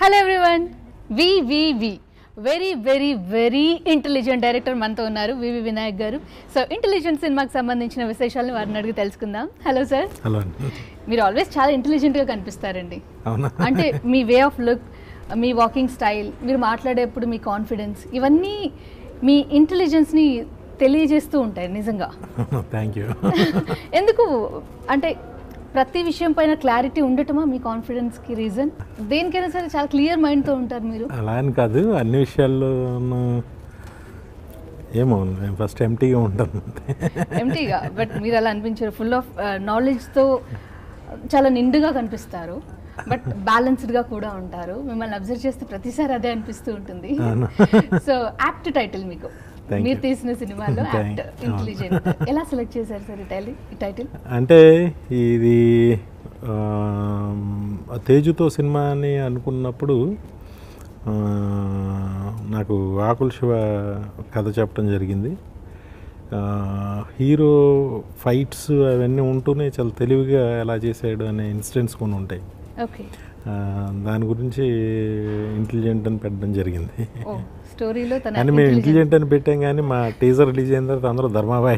Hello everyone వివివి very very very intelligent director మనతో ఉన్నారు వివి వినాయక్ గారు సో ఇంటెలిజెంట్ సినిమాకి సంబంధించిన విశేషాలను వారిని అడిగి తెలుసుకుందాం హలో సార్ హలో అండి మీరు ఆల్వేస్ చాలా ఇంటెలిజెంట్గా కనిపిస్తారండి అవునా అంటే మీ వే ఆఫ్ లుక్ మీ వాకింగ్ స్టైల్ మీరు మాట్లాడేప్పుడు మీ కాన్ఫిడెన్స్ ఇవన్నీ మీ ఇంటెలిజెన్స్ని తెలియజేస్తూ ఉంటాయి నిజంగా థ్యాంక్ యూ ఎందుకు అంటే ప్రతి విషయం పైన క్లారిటీ ఉండటమా మీ కాన్ఫిడెన్స్కి రీజన్ దేనికైనా సరే చాలా క్లియర్ మైండ్తో ఉంటారు మీరు అలా అని కాదు అన్ని విషయాల్లో ఏమో నేను ఫస్ట్ ఎంటీగా ఉంటాను అంతే ఎంటీగా బట్ మీరు అలా అనిపించారు ఫుల్ ఆఫ్ నాలెడ్జ్తో చాలా నిండుగా కనిపిస్తారు బట్ బ్యాలెన్స్డ్గా కూడా ఉంటారు మిమ్మల్ని అబ్జర్వ్ చేస్తే ప్రతిసారి అదే అనిపిస్తూ ఉంటుంది అవును. సో యాప్ట్ టైటిల్ మీకు Thank మీరు you. తీసిన సినిమాలో Thank- యాప్ట్ ఇంటెలిజెంట్ ఎలా సెలెక్ట్ చేశారు సార్ ఈ టైటిల్ ఈ టైటిల్ అంటే ఇది ఆ, తేజుతో సినిమా అని అనుకున్నప్పుడు ఆ, నాకు ఆకుల శివ కథ చెప్పడం జరిగింది ఆ, హీరో ఫైట్స్ అవన్నీ ఉంటూనే చాలా తెలివిగా ఎలా చేశాడు అనే ఇన్సిడెంట్స్ కొన్ని ఉంటాయి ఓకే ఆ, దాని గురించి ఇంటెలిజెంట్ అని పెట్టడం జరిగింది ఓ స్టోరీలో తన కానీ మేము intelligence- ఇంటెలిజెంట్ అని పెట్టాం కానీ మా టీజర్ రిలీజ్ అయిన తర్వాత అందరూ ధర్మాబాయ్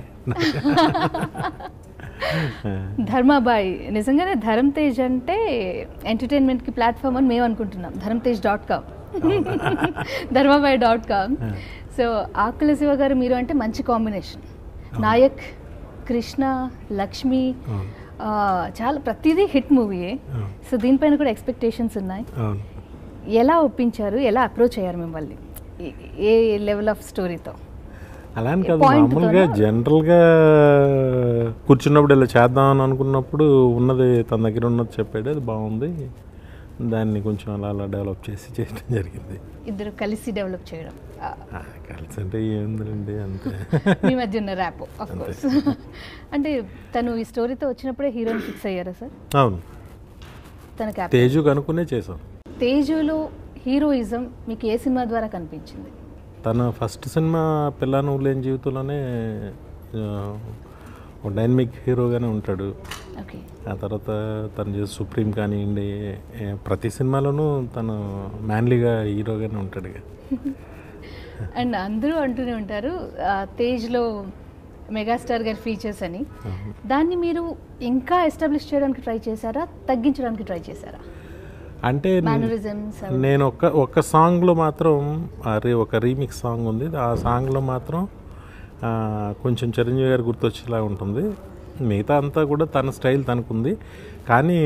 ధర్మాబాయ్ నిజంగానే ధరమ్ తేజ్ అంటే ఎంటర్టైన్మెంట్కి ప్లాట్ఫామ్ అని మేము అనుకుంటున్నాం Dharam Tej dot com Dharmabhai dot com so Akula Shiva garu మీరు అంటే మంచి కాంబినేషన్ నాయక్ కృష్ణ లక్ష్మి అవును ఆ, చాలా ప్రతిదీ హిట్ మూవీయే అవును సో దీనిపైన కూడా ఎక్స్పెక్టేషన్స్ ఉన్నాయి అవును ఎలా ఒప్పించారు ఎలా అప్రోచ్ అయ్యారు మిమ్మల్ని ఏ- ఏ లెవెల్ ఆఫ్ స్టోరీతో అలా అని కాదు Point మామూలుగా తోనా? జనరల్గా కూర్చున్నప్పుడు ఇలా చేద్దాం అని అనుకున్నప్పుడు ఉన్నది తన దగ్గర ఉన్నది చెప్పాడు అది బాగుంది దాన్ని కొంచెం అలా అలా డెవలప్ చేసి చేయడం జరిగింది ఇద్దరు కలిసి డెవలప్ చేయడం ఆ, ఆ, కలిసి అంటే ఏందండి అంతే మీ మధ్య ఉన్న ర్యాప్ ఆఫ్ కోర్స్ అంటే తను ఈ స్టోరీతో వచ్చినప్పుడే హీరోని ఫిక్స్ అయ్యారా సార్ అవును తన క్యాప్ తేజు కనుక్కునే చేసాం తేజులో హీరోయిజం మీకు ఏ సినిమా ద్వారా కనిపించింది తన ఫస్ట్ సినిమా పిల్ల నువ్వు లేని జీవితంలోనే ఆ, ఒక డైనమిక్ హీరోగానే ఉంటాడు ఓకే ఆ తర్వాత తను చేసే సుప్రీం కానివ్వండి ఏ, ప్రతి సినిమాలోనూ తను మ్యాన్లీగా హీరోగానే ఉంటాడు ఇక. అండ్ అందరూ అంటూనే ఉంటారు ఆ, తేజ్లో మెగాస్టార్ గారి ఫీచర్స్ అని అవును. దాన్ని మీరు ఇంకా ఎస్టాబ్లిష్ చేయడానికి ట్రై చేశారా తగ్గించడానికి ట్రై చేశారా అంటే మేనరిజమ్స్ నేను ఒక్క ఒక్క సాంగ్లో మాత్రం అరే ఒక రీమిక్స్ సాంగ్ ఉంది ఆ సాంగ్లో మాత్రం ఆ, కొంచెం చిరంజీవి గారు గుర్తొచ్చేలా ఉంటుంది మిగతా అంతా కూడా తన స్టైల్ తనకుంది కానీ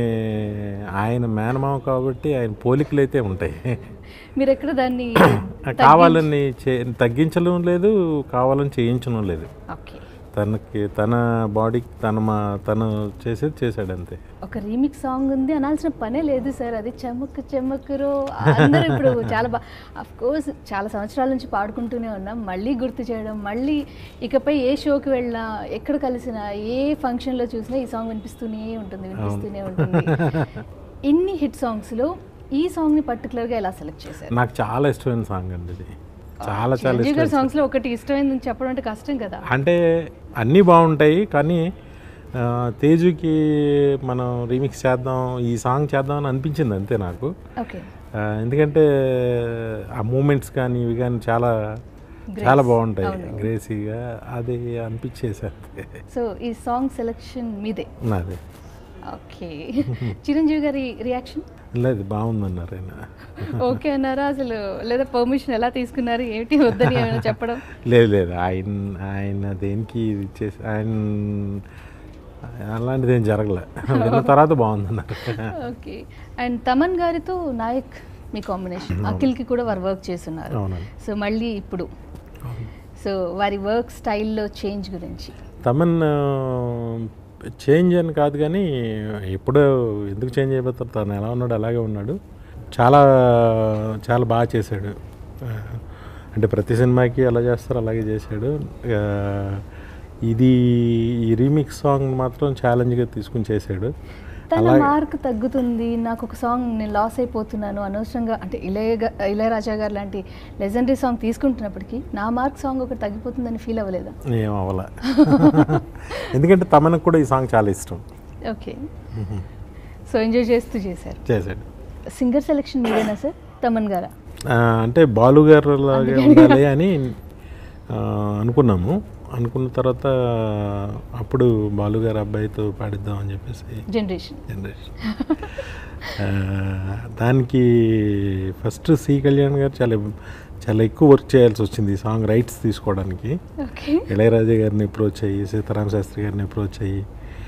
ఆయన మేనమామ కాబట్టి ఆయన పోలికలు అయితే ఉంటాయి మీరు ఎక్కడ దాన్ని కావాలని చే- తగ్గించడం లేదు కావాలని చేయించడం లేదు ఓకే తనకి తన బాడీకి తన మా తను చేసేది చేశాడు అంతే ఒక రీమిక్ సాంగ్ ఉంది అనాల్సిన పనే లేదు సార్ అది చెమ్మక్ చెమ్మకురో అందరూ ఇప్పుడు చాలా బా అఫ్ కోర్స్ చాలా సంవత్సరాల నుంచి పాడుకుంటూనే ఉన్నాం మళ్ళీ గుర్తు చేయడం మళ్ళీ ఇకపై ఏ షోకి వెళ్ళినా ఎక్కడ కలిసినా ఏ ఫంక్షన్లో చూసినా ఈ సాంగ్ వినిపిస్తూనే ఉంటుంది వినిపిస్తూనే ఉంటుంది ఇన్ని హిట్ సాంగ్స్లో ఈ సాంగ్ని పర్టికులర్గా ఎలా సెలెక్ట్ చేశారు నాకు చాలా ఇష్టమైన సాంగ్ అండి ఇది చాలా చాలా చిరంజీవి గారి ఇష్టం సాంగ్స్లో ఒకటి ఇష్టమైందని చెప్పడం అంటే కష్టం కదా అంటే అన్నీ బాగుంటాయి కానీ ఆ, తేజుకి మనం రీమిక్స్ చేద్దాం ఈ సాంగ్ చేద్దాం అని అనిపించింది అంతే నాకు ఓకే ఆ, ఎందుకంటే ఆ మూమెంట్స్ కానీ ఇవి కానీ చాలా చాలా బాగుంటాయి అవును. గ్రేసీగా అది అనిపించేసి అంతే సో ఈ సాంగ్ సెలెక్షన్ మీదే నాది ఓకే చిరంజీవి గారి రియాక్షన్ లేదు బాగుందన్నారు ఆయన ఓకే అన్నారా అసలు లేదా పర్మిషన్ ఎలా తీసుకున్నారు ఏంటి వద్దని ఏమైనా చెప్పడం లేదు లేదు ఆయన ఆయన దేనికి ఇది ఇచ్చేసి ఆయన అలాంటిది ఏం జరగలే విన్న తర్వాత బాగుందన్నారు ఓకే అండ్ తమన్ గారితో నాయక్ మీ కాంబినేషన్ అఖిల్కి కూడా వారు వర్క్ చేస్తున్నారు అవునండి సో మళ్ళీ ఇప్పుడు సో వారి వర్క్ స్టైల్లో చేంజ్ గురించి తమన్ చేంజ్ అని కాదు కానీ ఎప్పుడో ఎందుకు చేంజ్ అయిపోతారు తను ఎలా ఉన్నాడు అలాగే ఉన్నాడు చాలా చాలా బాగా చేశాడు ఆ, అంటే ప్రతి సినిమాకి ఎలా చేస్తారో అలాగే చేశాడు ఆ, ఇది ఈ రీమిక్స్ సాంగ్ మాత్రం ఛాలెంజ్గా తీసుకుని చేశాడు తన అలాగే మార్క్ తగ్గుతుంది నాకు ఒక సాంగ్ నేను లాస్ అయిపోతున్నాను అనవసరంగా అంటే ఇళయ ఇళయరాజా గారు లాంటి లెజెండరీ సాంగ్ తీసుకుంటున్నప్పటికీ నా మార్క్ సాంగ్ ఒకటి తగ్గిపోతుందని ఫీల్ అవ్వలేదా ఏం అవ్వలే ఎందుకంటే తమనకు కూడా ఈ సాంగ్ చాలా ఇష్టం ఓకే సో ఎంజాయ్ చేస్తూ చేశారు చేశాడు సింగర్ సెలెక్షన్ మీరేనా సార్ తమన్ గారా ఆ, అంటే బాలు గారు లాగే ఉండాలి అని ఆ, అనుకున్నాము అనుకున్న తర్వాత అప్పుడు బాలు గారు అబ్బాయితో పాడిద్దాం అని చెప్పేసి జనరేషన్ జనరేషన్ ఆ, దానికి ఫస్ట్ సి కళ్యాణ్ గారు చాలా చాలా ఎక్కువ వర్క్ చేయాల్సి వచ్చింది ఈ సాంగ్ రైట్స్ తీసుకోవడానికి ఓకే ఇళయరాజా గారిని అప్రోచ్ అయ్యి సీతారామ శాస్త్రి గారిని అప్రోచ్ అయ్యి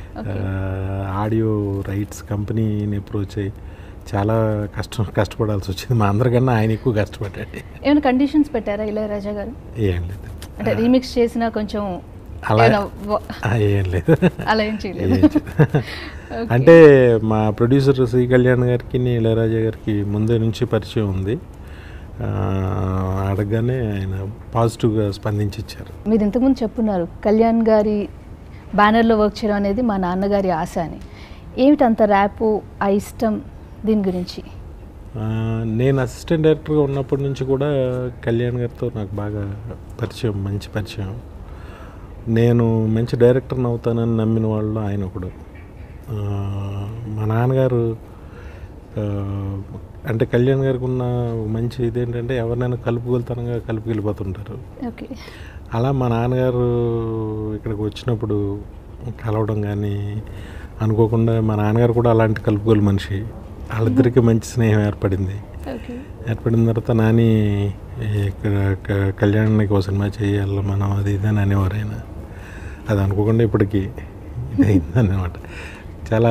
ఆడియో రైట్స్ కంపెనీని అప్రోచ్ అయ్యి చాలా కష్టం కష్టపడాల్సి వచ్చింది మా అందరికన్నా ఆయన ఎక్కువ కష్టపడ్డాడు ఏమైనా కండిషన్స్ పెట్టారా ఇళయరాజా గారు ఏం లేదు అంటే రీమిక్స్ చేసినా కొంచెం అలా ఏమైనా వ- ఆ, ఏం లేదు అలా ఏం ఏం చేయలేదు చేయలేదు. అంటే మా ప్రొడ్యూసర్ శ్రీ కళ్యాణ్ గారికి ఇళయరాజా గారికి ముందే నుంచి పరిచయం ఉంది ఆ, అడగగానే ఆయన పాజిటివ్గా స్పందించి ఇచ్చారు మీరు ఇంతకుముందు చెప్పున్నారు కళ్యాణ్ గారి బ్యానర్లో వర్క్ చేయడం అనేది మా నాన్నగారి ఆశ అని ఏమిటి అంత ర్యాపు ఆ ఇష్టం దీని గురించి ఆ, నేను అసిస్టెంట్ డైరెక్టర్గా ఉన్నప్పటి నుంచి కూడా కళ్యాణ్ గారితో నాకు బాగా పరిచయం మంచి పరిచయం నేను మంచి డైరెక్టర్ని అవుతానని నమ్మిన వాళ్ళు ఆయన ఒకడు ఆ, మా నాన్నగారు ఆ, అంటే కళ్యాణ్ గారికి ఉన్న మంచి ఇదేంటంటే ఎవరినైనా కలుపుకొలుతనంగా కలుపుకెళ్ళిపోతుంటారు ఓకే అలా మా నాన్నగారు ఇక్కడికి వచ్చినప్పుడు కలవడం కానీ అనుకోకుండా మా నాన్నగారు కూడా అలాంటి కలుపుకోలు మనిషి వాళ్ళిద్దరికీ మంచి స్నేహం ఏర్పడింది ఓకే ఏర్పడిన తర్వాత నాని ఇక్కడ క- కళ్యాణానికి ఒక సినిమా చేయాలి మనం అది ఇది అని అనేవారు ఆయన అది అనుకోకుండా ఇప్పటికి ఇదైందన్నమాట చాలా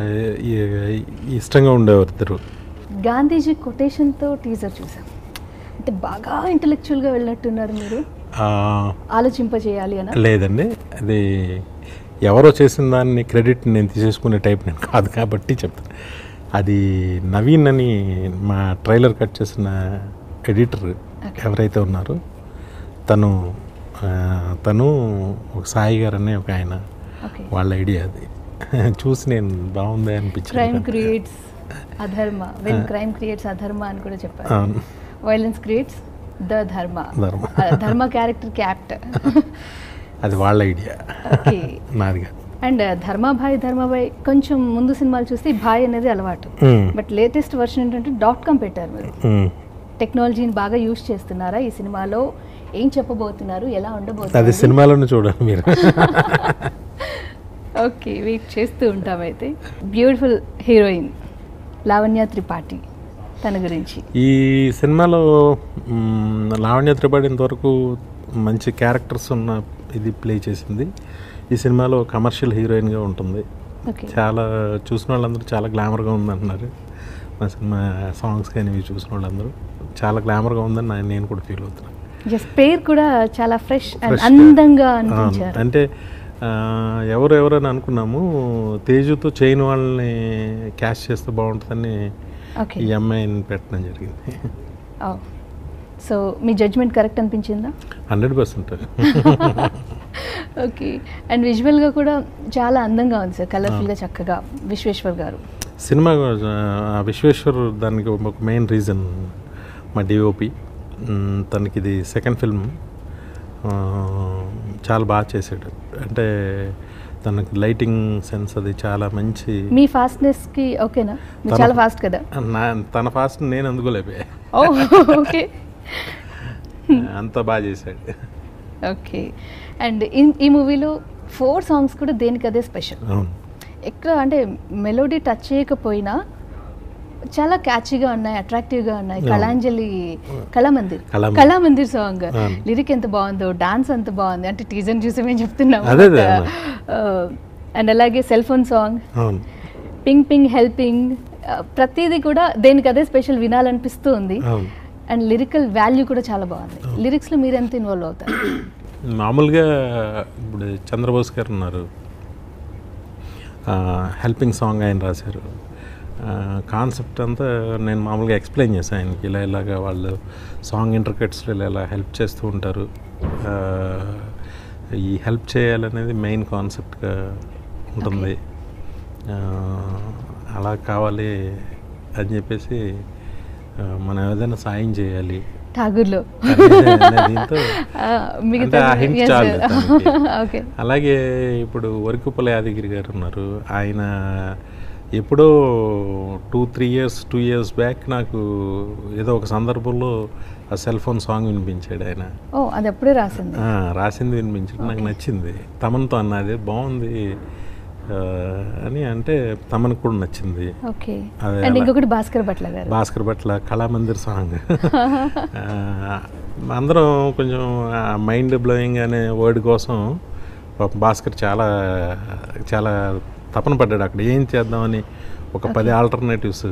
ఈ- ఇష్టంగా ఉండేవారు ఇద్దరు గాంధీజీ కొటేషన్తో టీజర్ చూసాం అంటే బాగా ఇంటలెక్చువల్గా వెళ్ళినట్టున్నారు మీరు ఆ, ఆలోచింపజేయాలి అని లేదండి అది ఎవరో చేసిన దాన్ని క్రెడిట్ నేను తీసేసుకునే టైప్ నేను కాదు కాబట్టి చెప్తాను అది నవీన్ అని మా ట్రైలర్ కట్ చేసిన ఎడిటర్ ఎవరైతే ఉన్నారో తను ఆ, తను ఒక సాయి గారు అనే ఒక ఆయన ఓకే వాళ్ళ ఐడియా అది చూసి నేను బాగుంది క్రైమ్ అనిపించింది క్రియేట్స్ అధర్మ వెన్ క్రైమ్ క్రియేట్స్ అధర్మ అని కూడా చెప్పారు అవును వైలెన్స్ క్రియేట్స్ ద ధర్మ ధర్మ. ఆ, ధర్మ క్యారెక్టర్ క్యాప్ట్ అది వాళ్ళ ఐడియా ఓకే నాదిగా అండ్ ధర్మాభాయ్ ధర్మాభాయ్ కొంచెం ముందు సినిమాలు చూస్తే ఈ భాయ్ అనేది అలవాటు ఉమ్, బట్ లేటెస్ట్ వర్షన్ ఏంటంటే డాట్ కామ్ పెట్టారు మీరు ఉమ్. టెక్నాలజీని బాగా యూజ్ చేస్తున్నారా ఈ సినిమాలో ఏం చెప్పబోతున్నారు ఎలా అది ఉండబోతుంది సినిమాలోనే చూడండి మీరు ఓకే వెయిట్ చేస్తూ ఉంటాం అయితే బ్యూటిఫుల్ హీరోయిన్ లావణ్య త్రిపాఠి తన గురించి ఈ సినిమాలో మ్, లావణ్య త్రిపాఠి ఇంతవరకు మంచి క్యారెక్టర్స్ ఉన్న ఇది ప్లే చేసింది ఈ సినిమాలో కమర్షియల్ హీరోయిన్గా ఉంటుంది ఓకే చాలా చూసిన వాళ్ళందరూ చాలా గ్లామర్గా ఉందంటున్నారు మా సినిమా సాంగ్స్ కానీ ఇవి చూసిన వాళ్ళందరూ చాలా గ్లామర్గా ఉందని నా- నేను కూడా ఫీల్ అవుతున్నాను జస్ట్ పేరు కూడా చాలా ఫ్రెష్ అండ్ Fresh గా. అందంగా అవును. అనిపించారు అంటే ఆ, ఎవరు ఎవరని అనుకున్నాము తేజుతో చైన్ వాళ్ళని క్యాష్ చేస్తే బాగుంటుందని ఓకే ఈ అమ్మాయిని పెట్టడం జరిగింది సో మీ జడ్జ్మెంట్ కరెక్ట్ అనిపించిందా హండ్రెడ్ పర్సెంట్ ఓకే అండ్ విజువల్గా కూడా చాలా అందంగా ఉంది సార్ కలర్ఫుల్గా చక్కగా విశ్వేశ్వర్ గారు సినిమా ఆ, విశ్వేశ్వర్ దానికి ఒక మెయిన్ రీజన్ మా డిఓపి తనకి ఇది సెకండ్ ఫిల్మ్ చాలా బాగా చేశాడు అంటే తనకి లైటింగ్ సెన్స్ అది చాలా మంచి మీ ఫాస్ట్నెస్కి ఓకేనా మీరు తన- చాలా ఫాస్ట్ కదా నా తన ఫాస్ట్ నేను అందుకోలేకపోయా ఓ ఓకే అంత బాగా చేశాడు ఓకే అండ్ ఈ మూవీలో ఫోర్ సాంగ్స్ కూడా దేనికి అదే స్పెషల్ అవును ఎక్కడ అంటే మెలోడీ టచ్ చేయకపోయినా చాలా క్యాచీగా ఉన్నాయి అట్రాక్టివ్గా ఉన్నాయి అవును. కళాంజలి కళామందిర్ కళామందిర్. కళామందిర్ సాంగ్ అవును. లిరిక్ ఎంత బాగుందో డాన్స్ ఎంత బాగుంది అంటే టీజర్ చూసి మేము చెప్తున్నాము అదే, అదే, అండ్ అలాగే సెల్ ఫోన్ సాంగ్ అవును పింగ్ పింగ్ హెల్పింగ్ ప్రతిదీ కూడా దేనికి అదే స్పెషల్ వినాలనిపిస్తూ ఉంది అవును అండ్ లిరికల్ వాల్యూ కూడా చాలా బాగుంది లిరిక్స్లో మీరు ఎంత ఇన్వాల్వ్ అవుతారు మామూలుగా ఇప్పుడు చంద్రబోస్ గారు ఉన్నారు హెల్పింగ్ సాంగ్ ఆయన రాశారు కాన్సెప్ట్ అంతా నేను మామూలుగా ఎక్స్ప్లెయిన్ చేశాను ఆయనకి ఇలా ఇలాగా వాళ్ళు సాంగ్ ఇంటర్కెట్స్లో ఇలా ఇలా హెల్ప్ చేస్తూ ఉంటారు ఆ, ఈ హెల్ప్ చేయాలనేది మెయిన్ కాన్సెప్ట్గా ఉంటుంది ఆ, అలా కావాలి అని చెప్పేసి ఆ, మనం ఏదైనా సాయం చేయాలి ఠాగూర్లో అనే- అనే దీంతో ఆ, అంటే మిగతా ఆ hint Yes, చాలు sir. తనకి. ఓకే అలాగే ఇప్పుడు వరకుపల యాదగిరి గారు ఉన్నారు ఆయన ఎప్పుడో two three years two years back నాకు ఏదో ఒక సందర్భంలో ఆ సెల్ ఫోన్ సాంగ్ వినిపించాడు ఆయన ఓ అది అప్పుడే రాసింది ఆ, రాసింది వినిపించాడు నాకు నచ్చింది తమన్తో అన్నది బాగుంది ఆ, అని అంటే తమన్ కూడా నచ్చింది ఓకే అదే అండ్ అలా. ఇంకొకటి భాస్కర్ భట్ల గారు భాస్కర్ భట్ల కళామందిర్ సాంగ్ ఆ, అందరం కొంచెం మైండ్ బ్లోయింగ్ అనే వర్డ్ కోసం పాపం భాస్కర్ చాలా చాలా తపన పడ్డాడు అక్కడ ఏం చేద్దామని ఒక పది ఆల్టర్నేటివ్స్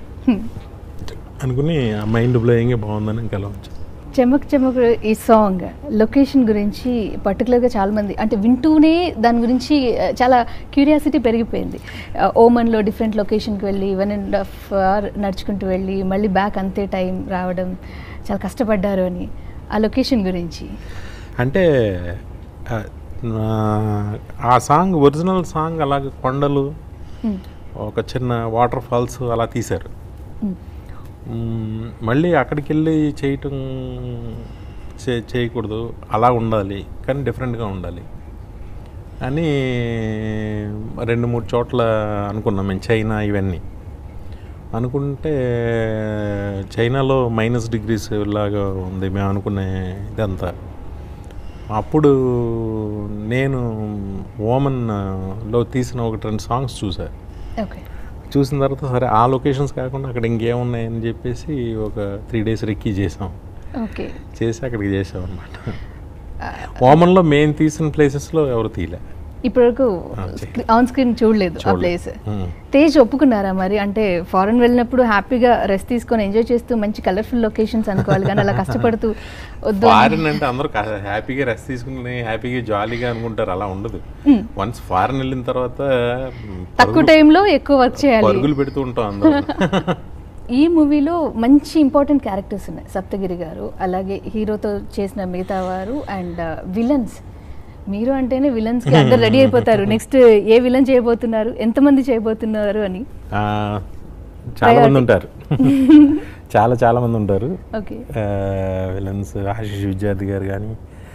అనుకుని ఆ మైండ్ బ్లోయింగ్ బాగుందని ఇంకా అలా ఉంచాను. చెమక్ చెమక్ ఈ సాంగ్ లొకేషన్ గురించి పర్టికులర్గా చాలా మంది అంటే వింటూనే దాని గురించి ఆ, చాలా క్యూరియాసిటీ పెరిగిపోయింది ఆ, ఓమన్లో డిఫరెంట్ లొకేషన్కి వెళ్ళి వన్ అండ్ హాఫ్ అవర్ నడుచుకుంటూ వెళ్ళి మళ్ళీ బ్యాక్ అంతే టైం రావడం చాలా కష్టపడ్డారు అని ఆ లొకేషన్ గురించి అంటే ఆ, నా- ఆ సాంగ్ ఒరిజినల్ సాంగ్ అలాగే కొండలు Hmm. ఒక చిన్న వాటర్ ఫాల్స్ అలా తీశారు Hmm. మ్మ్, మళ్ళీ అక్కడికి వెళ్ళి చేయటం చే- చేయకూడదు అలా ఉండాలి కానీ డిఫరెంట్గా ఉండాలి అని రెండు మూడు చోట్ల అనుకున్నాం మేము చైనా ఇవన్నీ అనుకుంటే చైనాలో మైనస్ డిగ్రీస్ లాగా ఉంది మేము అనుకునే ఇదంతా అప్పుడు నేను ఓమన్లో తీసిన ఒకటి రెండు సాంగ్స్ చూసా ఓకే చూసిన తర్వాత సరే ఆ లొకేషన్స్ కాకుండా అక్కడ ఇంకేమున్నాయని చెప్పేసి ఒక త్రీ డేస్ రెక్కి చేసాం ఓకే చేసి అక్కడికి చేసాం అనమాట ఓమన్లో మేము తీసిన ప్లేసెస్లో ఎవరు తీయలే ఇప్పటివరకు ఆ, చెయ్. ఆన్ స్క్రీన్ చూడలేదు ఆ చూడలేదు. ప్లేస్ మ్మ్. తేజ్ ఒప్పుకున్నారా మరి అంటే ఫారెన్ వెళ్ళినప్పుడు హ్యాపీగా రెస్ట్ తీసుకొని ఎంజాయ్ చేస్తూ మంచి కలర్ఫుల్ లొకేషన్స్ అనుకోవాలి కానీ అలా కష్టపడుతూ వద్దు అని- ఫారిన్ అంటే అందరూ కా- హ్యాపీగా రెస్ట్ తీసుకుని హ్యాపీగా జాలీగా అనుకుంటారు అలా ఉండదు మ్మ్. వన్స్ ఫారిన్ వెళ్ళిన తర్వాత మ్, తక్కువ పరుగులు- టైంలో ఎక్కువ వర్క్ చేయాలి పరుగులు పెడుతూ ఉంటాం అందరూ ఈ మూవీలో మంచి ఇంపార్టెంట్ క్యారెక్టర్స్ ఉన్నాయి సప్తగిరి గారు అలాగే హీరోతో చేసిన మిగతా వారు అండ్ విలన్స్ మీరు అంటేనే విలన్స్ కి అందరు రెడీ అయిపోతారు నెక్స్ట్ ఏ విలన్ చేయబోతున్నారు ఎంతమంది చేయబోతున్నారు అని ఆ, చాలా మంది ఉంటారు చాలా చాలా మంది ఉంటారు ఓకే విలన్స్ ఆశిష్ విద్యార్థి గారు కానీ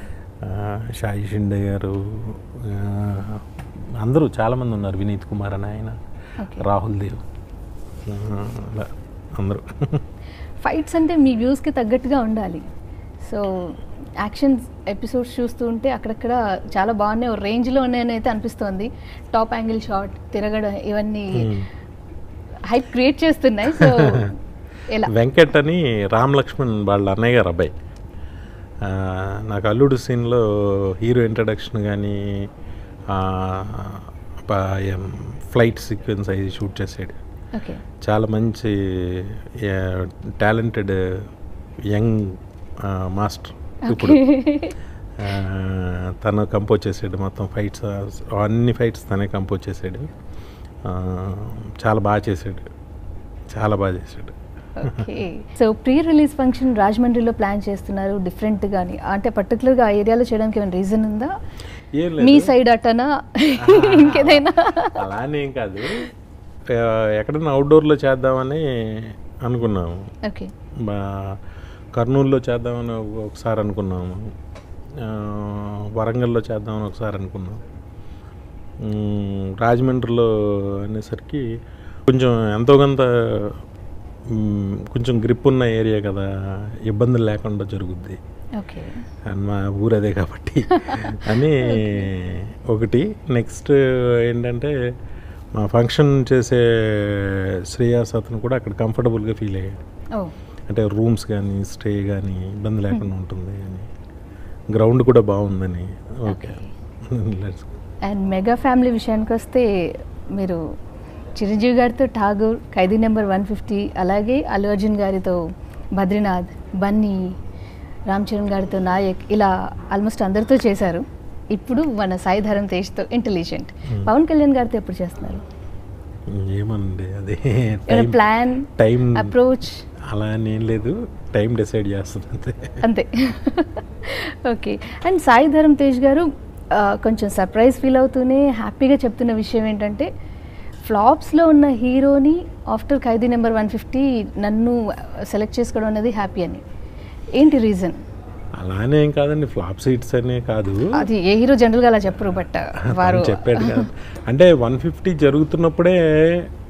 షాయి షిండే గారు ఆ, అందరూ చాలామంది ఉన్నారు వినీత్ కుమార్ అని ఆయన ఓకే రాహుల్ దేవ్ ఆ, అలా అందరూ ఫైట్స్ అంటే మీ వ్యూస్కి తగ్గట్టుగా ఉండాలి సో యాక్షన్ ఎపిసోడ్స్ చూస్తూ ఉంటే అక్కడక్కడ చాలా బాగున్నాయి రేంజ్లో ఉన్నాయని అయితే అనిపిస్తోంది టాప్ యాంగిల్ షాట్ తిరగడం ఇవన్నీ Hmm. హైప్ క్రియేట్ చేస్తున్నాయి సో ఎలా వెంకట్ అని రామ్ లక్ష్మణ్ వాళ్ళ అన్నయ్య గారు అబ్బాయి ఆ, నాకు అల్లుడు సీన్లో హీరో ఇంట్రడక్షన్ కానీ ఫ్లైట్ సీక్వెన్స్ అవి షూట్ చేసాడు ఓకే చాలా మంచి టాలెంటెడ్ యంగ్ మాస్టర్ ఇప్పుడు ఆ, తను కంపోజ్ చేసాడు మొత్తం ఫైట్స్ అన్ని ఫైట్స్ తనే కంపోజ్ చేసాడు ఆ, చాలా బాగా చేసాడు చాలా బాగా చేసాడు okay so pre release function రాజమండ్రిలో ప్లాన్ చేస్తున్నారు డిఫరెంట్ గాని అంటే పర్టికులర్గా ఆ ఏరియాలో చేయడానికి ఏమైనా రీజన్ ఉందా ఏం మీ లేదు. సైడ్ అటనా ఇంకేదైనా అలానే ఏం కాదు ఆ, ఎక్కడైనా అవుట్డోర్లో చేద్దామని అనుకున్నాము ఓకే మా కర్నూలులో చేద్దామని ఒక- ఒకసారి అనుకున్నాము ఆ, వరంగల్లో చేద్దామని ఒకసారి అనుకున్నాం మ్, రాజమండ్రిలో అనేసరికి కొంచెం ఎంతో కొంత మ్, కొంచెం గ్రిప్ ఉన్న ఏరియా కదా ఇబ్బందులు లేకుండా జరుగుద్ది ఓకే అండ్ మా ఊరు అదే కాబట్టి అని ఒకటి నెక్స్ట్ ఏంటంటే మా ఫంక్షన్ చేసే శ్రేయాస్ అతను కూడా అక్కడ కంఫర్టబుల్గా ఫీల్ అయ్యాడు ఓ అంటే రూమ్స్ కానీ స్టే కానీ ఇబ్బంది లేకుండా ఉంటుంది అని గ్రౌండ్ కూడా బాగుందని okay Let's go. And mega family విషయానికి వస్తే మీరు చిరంజీవి గారితో Tagore Khaidi number one fifty అలాగే అల్లు అర్జున్ గారితో బద్రీనాథ్ బన్నీ రామ్ చరణ్ గారితో నాయక్ ఇలా ఆల్మోస్ట్ అందరితో చేశారు ఇప్పుడు మన సాయిధరం తేజ్తో ఇంటెలిజెంట్ Hmm. పవన్ కళ్యాణ్ గారితో ఎప్పుడు చేస్తున్నారు ఏమనండి అది ఏమైనా ప్లాన్ టైం అప్రోచ్ అలా అని ఏం లేదు టైం డిసైడ్ చేస్తుంది అంతే అంతే ఓకే అండ్ సాయి ధరమ్ తేజ్ గారు ఆ, కొంచెం సర్ప్రైజ్ ఫీల్ అవుతూనే హ్యాపీగా చెప్తున్న విషయం ఏంటంటే ఫ్లాప్స్లో ఉన్న హీరోని after Khaidi number one fifty నన్ను సెలెక్ట్ చేసుకోవడం అనేది హ్యాపీ అని ఏంటి రీజన్ అలానే ఏం కాదండి ఫ్లాప్ సీట్స్ అనే కాదు అది ఏ హీరో జనరల్గా అలా చెప్పరు బట్ వారు తను చెప్పాడు కదా అంటే వన్ ఫిఫ్టీ జరుగుతున్నప్పుడే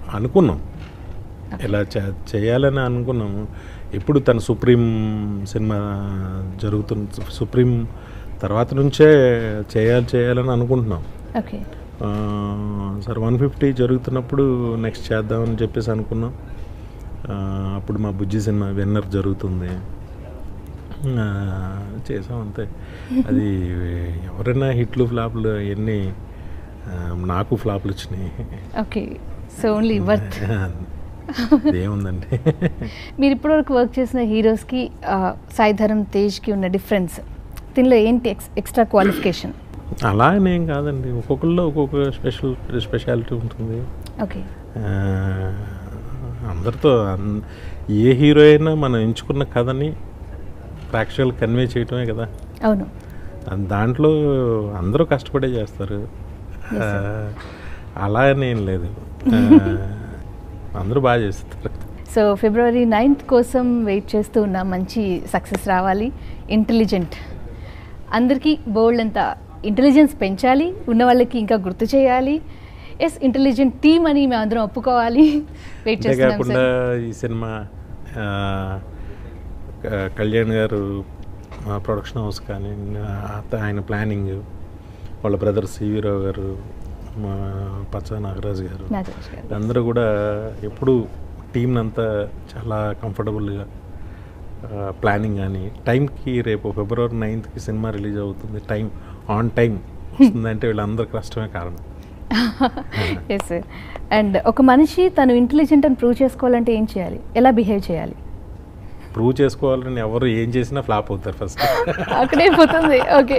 అనుకున్నాం ఇలా చే- చేయాలని అనుకున్నాము ఎప్పుడు తన సుప్రీం సినిమా జరుగుతున్న సుప్రీం తర్వాత నుంచే చేయాలి చేయాలని అనుకుంటున్నాం ఓకే ఆ, సరే వన్ ఫిఫ్టీ జరుగుతున్నప్పుడు నెక్స్ట్ చేద్దామని చెప్పేసి అనుకున్నాం ఆ, అప్పుడు మా బుజ్జి సినిమా విన్నర్ జరుగుతుంది ఆ, చేసాం అంతే అది ఎవరైనా హిట్లు ఫ్లాప్లు అవన్నీ ఆ, నాకు ఫ్లాప్లు వచ్చినాయి ఓకే సో ఓన్లీ వర్త్ ఏముందండి మీరు ఇప్పటివరకు వర్క్ చేసిన హీరోస్కి సాయిధరం తేజ్కి ఉన్న డిఫరెన్స్ దీనిలో ఏంటి ఎక్స్ ఎక్స్ట్రా క్వాలిఫికేషన్ అలా అనేం కాదండి ఒక్కొక్కరిలో ఒక్కొక్క స్పెషల్ స్పెషాలిటీ ఉంటుంది ఓకే ఆ, అందరితో అన్- ఏ హీరో అయినా మనం ఎంచుకున్న కథని ప్రేక్షకులు కన్వే చేయటమే కదా అవును అన్- దాంట్లో అందరూ కష్టపడే చేస్తారు Yes, ఆ, sir. అలా అని ఏం లేదు ఆ, అందరూ బాగా చేస్తారు సో ఫిబ్రవరి నైన్త్ కోసం వెయిట్ చేస్తూ ఉన్నాం మంచి సక్సెస్ రావాలి ఇంటెలిజెంట్ అందరికీ బోల్డ్ అంత ఇంటెలిజెన్స్ పెంచాలి ఉన్న వాళ్ళకి ఇంకా గుర్తు చేయాలి ఎస్ ఇంటెలిజెంట్ టీమ్ అని మేము అందరం ఒప్పుకోవాలి వెయిట్ చేస్తున్నాం అంతేకాకుండా సార్ ఈ సినిమా ఆ, క- కళ్యాణ్ గారు ప్రొడక్షన్ హౌస్ కానీ ఆ, అత- ఆయన ప్లానింగ్ వాళ్ళ బ్రదర్ సివిరావు గారు మా పచ్చ నాగరాజు గారు నాగరాజ్ గారు అందరూ కూడా ఎప్పుడు టీం అంతా చాలా కంఫర్టబుల్గా ప్లానింగ్ కానీ టైంకి రేపు ఫిబ్రవరి నైన్త్కి సినిమా రిలీజ్ అవుతుంది టైం ఆన్ టైం వస్తుందంటే వీళ్ళందరూ కష్టమే కారణం ఎస్ సార్ అండ్ ఒక మనిషి తను ఇంటెలిజెంట్ అని ప్రూవ్ చేసుకోవాలంటే ఏం చేయాలి ఎలా బిహేవ్ చేయాలి ప్రూవ్ చేసుకోవాలని ఎవరు ఏం చేసినా ఫ్లాప్ అవుతారు ఫస్ట్ అక్కడే పోతుంది ఓకే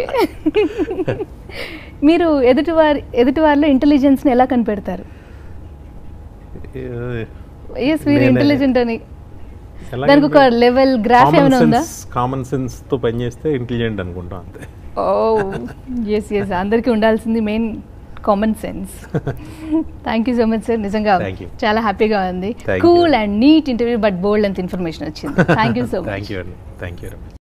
మీరు ఎదుటివారి ఎదుటివారిలో ఇంటెలిజెన్స్ని ఎలా కనిపెడతారు ఎస్ మీరు నేనే- ఇంటెలిజెంట్ అని దానికి ఒక లెవెల్ గ్రాఫ్ ఏమైనా ఉందా కామన్ సెన్స్తో పనిచేస్తే ఇంటెలిజెంట్ అనుకుంటాం అంతే ఓ ఎస్ ఎస్ అందరికీ ఉండాల్సింది main common sense thank you so much sir నిజంగా Thank you. చాలా హ్యాపీగా ఉంది Thank cool you. And neat interview but bold అంత ఇన్ఫర్మేషన్ వచ్చింది thank you so much thank you అండి థ్యాంక్ యూ